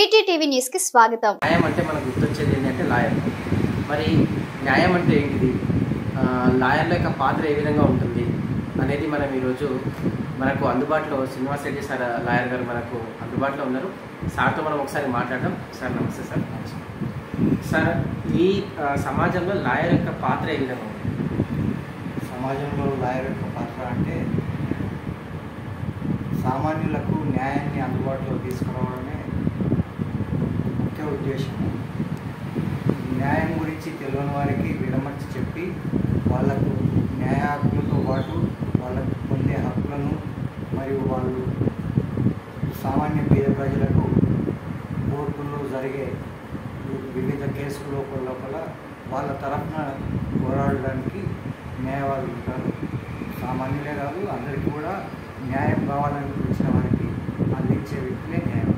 PT TV news కి స్వాగతం న్యాయం అంటే మనకు గుర్తొచ్చేది ఏంటంటే లాయర్ మరి న్యాయం అంటే ఏంటిది ఆ, లాయర్ల యొక్క పాత్ర ఏ విధంగా ఉంటుంది అనేది మనం ఈరోజు మనకు అందుబాటులో శ్రీనివాస్ రెడ్డి సార్ లాయర్ గారు మనకు అందుబాటులో ఉన్నారు సార్తో మనం ఒకసారి మాట్లాడడం సార్ నమస్తే సార్ సార్ ఈ ఆ, సమాజంలో లాయర్ యొక్క పాత్ర ఏ విధంగా ఉంది సమాజంలో లాయర్ యొక్క పాత్ర అంటే సామాన్యులకు న్యాయాన్ని అందుబాటులో తీసుకురావడమే ముఖ్య ఉద్దేశం న్యాయం గురించి తెలియని వారికి విడమర్చి చెప్పి వాళ్లకు న్యాయ హక్కులతో పాటు వాళ్ళకు పొందే హక్కులను మరియు వాళ్ళు సామాన్య పేద ప్రజలకు కోర్టుల్లో జరిగే వివిధ కేసుల లోపల లోపల వాళ్ళ తరఫున పోరాడడానికి న్యాయవాదులు ఉంటారు సామాన్యులే కాదు అందరికీ కూడా న్యాయం కావాలని వచ్చిన వారికి అందించే వ్యక్తులే న్యాయం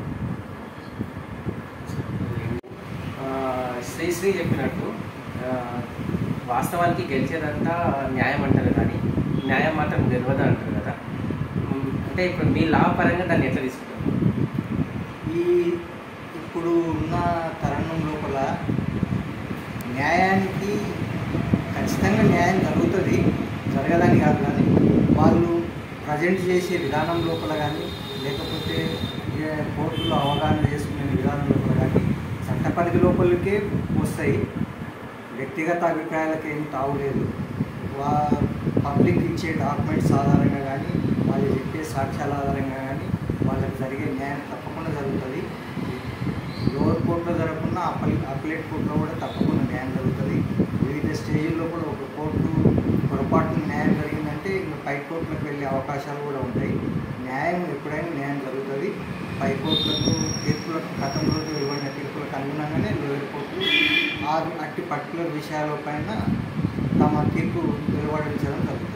ఆ, శ్రీశ్రీ చెప్పినట్టు ఆ, వాస్తవానికి గెలిచేదంతా న్యాయం అంటారు కానీ న్యాయం మాత్రం గెలవదు అంటారు కదా ఉమ్, అంటే ఇప్పుడు మీ లా పరంగా దాన్ని ఎట్లా తీసుకుంటారు ఈ ఇప్పుడు ఉన్న తరుణం లోపల న్యాయానికి ఖచ్చితంగా న్యాయం జరుగుతుంది జరగదని కాదు కానీ వాళ్ళు ప్రజెంట్ చేసే విధానం లోపల కానీ లేకపోతే ఏ కోర్టులో అవగాహన చేసుకునే విధానం లోపల కానీ చట్ట పరిధి లోపలికే వస్తాయి వ్యక్తిగత అభిప్రాయాలకు ఏం తావులేదు వా పబ్లిక్ ఇచ్చే డాక్యుమెంట్స్ ఆధారంగా కానీ వాళ్ళు చెప్పే సాక్ష్యాల ఆధారంగా కానీ వాళ్ళకి జరిగే న్యాయం తప్పకుండా జరుగుతుంది లోవర్ కోర్టులో జరగకుండా అప్పల్ అప్లేట్ కోర్టులో కూడా తప్పకుండా న్యాయం జరుగుతుంది వివిధ స్టేజ్లో కూడా ఒక కోర్టు పొరపాటున న్యాయం జరిగిందంటే ఇంకా పై కోర్టులకు వెళ్ళే అవకాశాలు కూడా ఉంటాయి న్యాయం ఎప్పుడైనా న్యాయం జరుగుతుంది పై కోర్టులకు తీర్పులకు గతంలో ఇవ్వబడిన తీర్పులకు అనుగుణంగానే లోయర్ కోర్టులు ఆ అట్టి పర్టికులర్ విషయాల పైన తమ తీర్పు వెలువడించడం జరుగుతుంది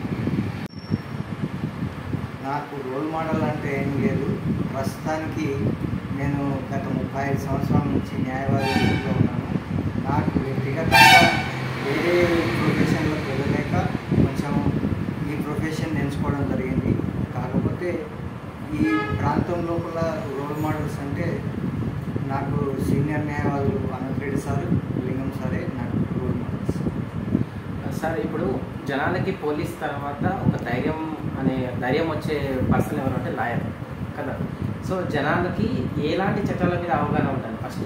నాకు రోల్ మోడల్ అంటే ఏం లేదు ప్రస్తుతానికి నేను గత ముప్పై ఐదు సంవత్సరాల నుంచి న్యాయవాది వృత్తిలో ఉన్నాను నాకు వ్యక్తిగతంగా వేరే ప్రొఫెషన్లోకి వెళ్ళలేక కొంచెం ఈ ప్రొఫెషన్ ఎంచుకోవడం జరిగింది కాకపోతే ఈ ప్రాంతం లోపల రోల్ మోడల్స్ అంటే నాకు సీనియర్ న్యాయవాదులు అనంత్ రెడ్డి సార్ లింగం సారే నాకు రోల్ మోడల్స్ సార్ ఇప్పుడు జనాలకి పోలీస్ తర్వాత ఒక ధైర్యం అనే ధైర్యం వచ్చే పర్సన్ ఎవరు అంటే లాయర్ కదా సో జనాలకి ఎలాంటి చట్టాల మీద అవగాహన ఉండాలి ఫస్ట్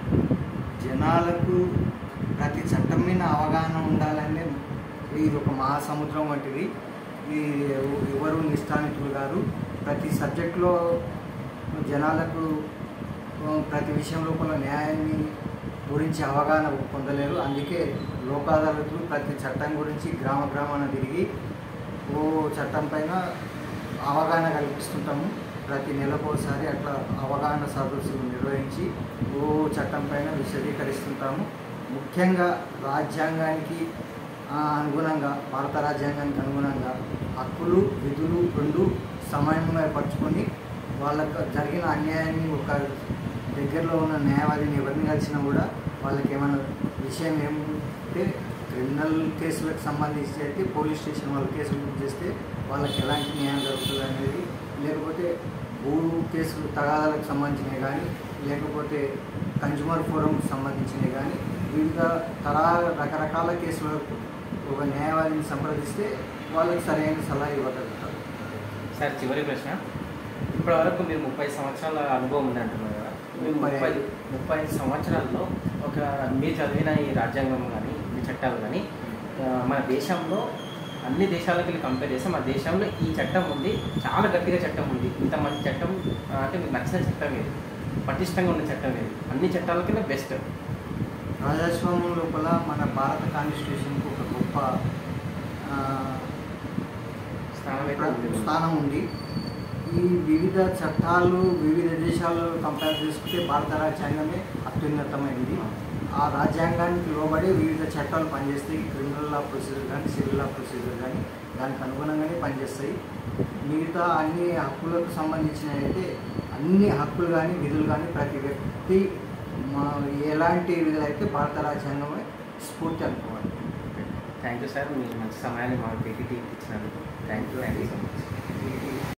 జనాలకు ప్రతి చట్టం మీద అవగాహన ఉండాలంటే ఇది ఒక మహాసముద్రం వంటిది ఈ ఎవరు నిష్ఠానికులు గారు ప్రతి సబ్జెక్టులో జనాలకు ఆ, ప్రతి విషయం లోపల న్యాయాన్ని గురించి అవగాహన పొందలేరు అందుకే లోక్ అదాలతులు ప్రతి చట్టం గురించి గ్రామ గ్రామాన తిరిగి ఓ చట్టం పైన అవగాహన కల్పిస్తుంటాము ప్రతి నెలకోసారి అట్లా అవగాహన సదస్సులు నిర్వహించి ఓ చట్టం పైన విశదీకరిస్తుంటాము ముఖ్యంగా రాజ్యాంగానికి ఆ, అనుగుణంగా భారత రాజ్యాంగానికి అనుగుణంగా హక్కులు విధులు రెండు సమన్వయపరుచుకొని వాళ్ళకు జరిగిన అన్యాయాన్ని ఒక దగ్గరలో ఉన్న న్యాయవాదిని ఎవరిని కలిసినా కూడా వాళ్ళకి ఏమైనా విషయం ఏమంటే క్రిమినల్ కేసులకు సంబంధించి అయితే పోలీస్ స్టేషన్ వాళ్ళ కేసులు బుక్ చేస్తే వాళ్ళకి ఎలాంటి న్యాయం జరుగుతుంది అనేది లేకపోతే భూ కేసులు తగాదాలకు సంబంధించినవి కానీ లేకపోతే కన్జ్యూమర్ ఫోరంకి సంబంధించినవి కానీ వివిధ తరా రకరకాల కేసులకు ఒక న్యాయవాదిని సంప్రదిస్తే వాళ్ళకి సరైన సలహా ఇవ్వగలుగుతారు సార్ చివరి ప్రశ్న ఇప్పటివరకు మీరు ముప్పై సంవత్సరాల అనుభవం ఉంది అంటున్నారు కదా మీరు ముప్పై ముప్పై ఐదు. ముప్పై ఐదు సంవత్సరాల్లో ఒక మీరు చదివిన ఈ రాజ్యాంగం కానీ ఈ చట్టాలు కానీ ఆ, మన దేశంలో అన్ని దేశాలకు వెళ్ళి కంపేర్ చేస్తే మన దేశంలో ఈ చట్టం ఉంది చాలా గట్టిగా చట్టం ఉంది ఇంత మంచి చట్టం ఆ, అంటే మీకు నచ్చిన చట్టం ఏది పటిష్టంగా ఉన్న చట్టం ఏది అన్ని చట్టాల కింద బెస్ట్ రాజస్వామ్యం లోపల మన భారత కాన్స్టిట్యూషన్కి ఒక గొప్ప ఆ, స్థానం అయితే ఉంది. స్థానం ఉంది ఈ వివిధ చట్టాలు వివిధ దేశాలు కంపేర్ చేసుకుంటే భారత రాజ్యాంగమే అత్యున్నతమైనది ఆ రాజ్యాంగానికి లోబడి వివిధ చట్టాలు పనిచేస్తాయి క్రిమినల్ లా ప్రొసీజర్ కానీ సివిల్ లా ప్రొసీజర్ కానీ దానికి అనుగుణంగానే పనిచేస్తాయి మిగతా అన్ని హక్కులకు సంబంధించినవి అయితే అన్ని హక్కులు కానీ విధులు కానీ ప్రతి వ్యక్తి మా ఎలాంటి విధులు అయితే భారత రాజ్యాంగమే స్ఫూర్తి అనుకోవాలి థ్యాంక్ యూ సార్ మీరు మంచి సమయాన్ని మా పీటీటీ ఇచ్చినందుకు thank you thank you so much